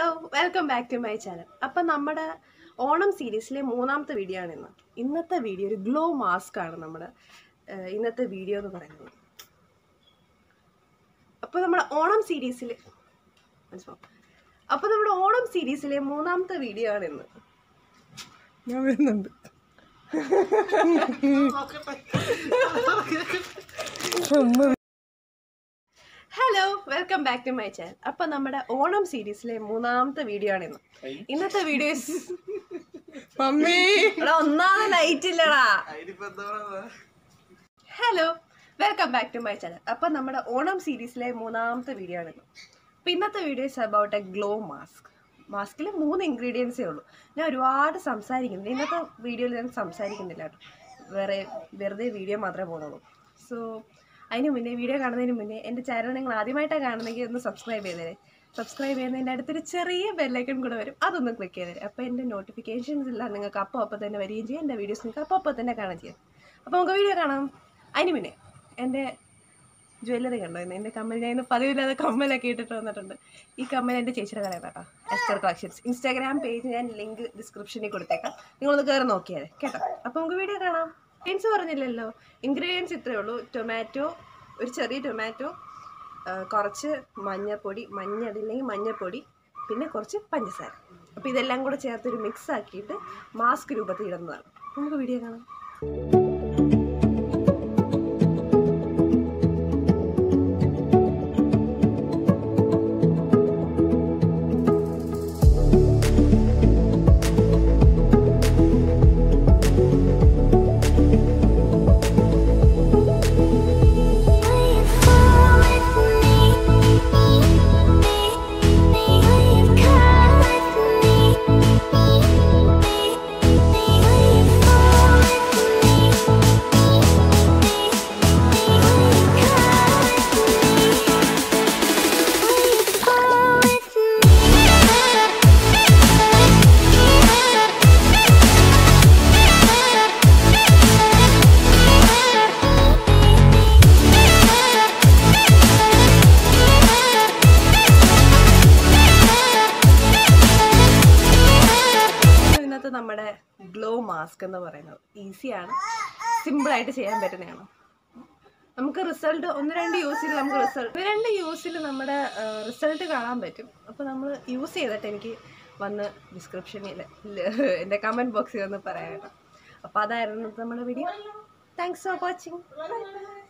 hello welcome back to my channel അപ്പം നമ്മുടെ ഓണം സീരീസിലെ മൂന്നാമത്തെ വീഡിയോ ആണ് ഇന്ന് ഇന്നത്തെ വീഡിയോ ഒരു ഗ്ലോ മാസ്ക് ആണ് നമ്മുടെ ഏഹ്, ഇന്നത്തെ വീഡിയോ എന്ന് പറയുന്നത് അപ്പോൾ നമ്മുടെ ഓണം സീരീസിൽ മനസ്സിലാവും അപ്പോൾ നമ്മുടെ ഓണം സീരീസിലെ മൂന്നാമത്തെ വീഡിയോ ആണ് ഇന്ന് ഞാൻ വരുന്നുണ്ട് ഒന്ന് hello welcome back to my channel അപ്പം നമ്മുടെ ഓണം സീരീസിലെ മൂന്നാമത്തെ വീഡിയോ ആണ് ഇന്ന് ഇന്നത്തെ വീഡിയോസ് മമ്മി ഒന്നാമത് ലൈറ്റ് ഇല്ലടാ hello welcome back to my channel അപ്പം നമ്മുടെ ഓണം സീരീസിലെ മൂന്നാമത്തെ വീഡിയോ ആണ് ഇന്ന് അപ്പം ഇന്നത്തെ video is about a glow mask മാസ്കിൽ മൂന്ന് ഇൻഗ്രീഡിയൻസേ ഉള്ളൂ ഞാൻ ഒരുപാട് സംസാരിക്കുന്നില്ല ഇന്നത്തെ വീഡിയോയിൽ ഞാൻ സംസാരിക്കുന്നില്ല കേട്ടോ വേറെ വെറുതെ വീഡിയോ മാത്രമേ പോകുന്നുള്ളൂ സോ അതിന് മുന്നേ വീഡിയോ കാണുന്നതിന് മുന്നേ എൻ്റെ ചാനൽ നിങ്ങൾ ആദ്യമായിട്ടാണ് കാണുന്നെങ്കിൽ ഒന്ന് സബ്സ്ക്രൈബ് ചെയ്തേരെ സബ്സ്ക്രൈബ് ചെയ്യുന്നതിൻ്റെ അടുത്തൊരു ചെറിയ ബെല്ലൈക്കൺ കൂടെ വരും അതൊന്ന് ക്ലിക്ക് ചെയ്തേരെ അപ്പോൾ എൻ്റെ നോട്ടിഫിക്കേഷൻസ് എല്ലാം നിങ്ങൾക്ക് അപ്പോൾ അപ്പോൾ തന്നെ വരികയും ചെയ്യും എൻ്റെ വീഡിയോസ് നിങ്ങൾക്ക് അപ്പോൾ അപ്പോൾ തന്നെ കാണുകയും ചെയ്യും അപ്പോൾ നമുക്ക് വീഡിയോ കാണാം അതിന് മുന്നേ എൻ്റെ ജ്വല്ലറി കണ്ടോ ഇന്ന് എൻ്റെ കമ്മൽ ഞാൻ ഇന്ന് പതിവില്ലാതെ കമ്മലൊക്കെ ഇട്ടിട്ട് വന്നിട്ടുണ്ട് ഈ കമ്മൽ എൻ്റെ ചേച്ചിയുടെ കടയിൽ കേട്ടോ എസ്റ്റർ കളക്ഷൻസ് ഇൻസ്റ്റാഗ്രാം പേജ് ഞാൻ ലിങ്ക് ഡിസ്ക്രിപ്ഷനിൽ കൊടുത്തേക്കാം നിങ്ങളൊന്ന് കയറി നോക്കിയാൽ കേട്ടോ അപ്പോൾ നമുക്ക് വീഡിയോ കാണാം ഇൻഗ്രീഡിയൻസ് പറഞ്ഞില്ലല്ലോ ഇൻഗ്രീഡിയൻസ് ഇത്രയേ ഉള്ളൂ ടൊമാറ്റോ ഒരു ചെറിയ ടൊമാറ്റോ കുറച്ച് മഞ്ഞപ്പൊടി മഞ്ഞ അതില്ലെങ്കിൽ മഞ്ഞപ്പൊടി പിന്നെ കുറച്ച് പഞ്ചസാര അപ്പോൾ ഇതെല്ലാം കൂടെ ചേർത്തൊരു മിക്സ് ആക്കിയിട്ട് മാസ്ക് രൂപത്തിൽ ഇടുന്നതാണ് നമുക്ക് വീഡിയോ കാണാം ഇന്നത്തെ നമ്മുടെ ഗ്ലോ മാസ്ക് എന്ന് പറയുന്നത് ഈസിയാണ് സിമ്പിളായിട്ട് ചെയ്യാൻ പറ്റുന്നതാണ് നമുക്ക് റിസൾട്ട് ഒന്ന് രണ്ട് യൂസിൽ നമുക്ക് റിസൾട്ട് ഒന്ന് രണ്ട് യൂസിൽ നമ്മുടെ റിസൾട്ട് കാണാൻ പറ്റും അപ്പോൾ നമ്മൾ യൂസ് ചെയ്തിട്ട് എനിക്ക് വന്ന് ഡിസ്ക്രിപ്ഷനിൽ എൻ്റെ കമൻറ്റ് ബോക്സിൽ വന്ന് പറയാം കേട്ടോ അപ്പോൾ അതായിരുന്നു ഇന്നത്തെ നമ്മുടെ വീഡിയോ താങ്ക്സ് ഫോർ വാച്ചിങ്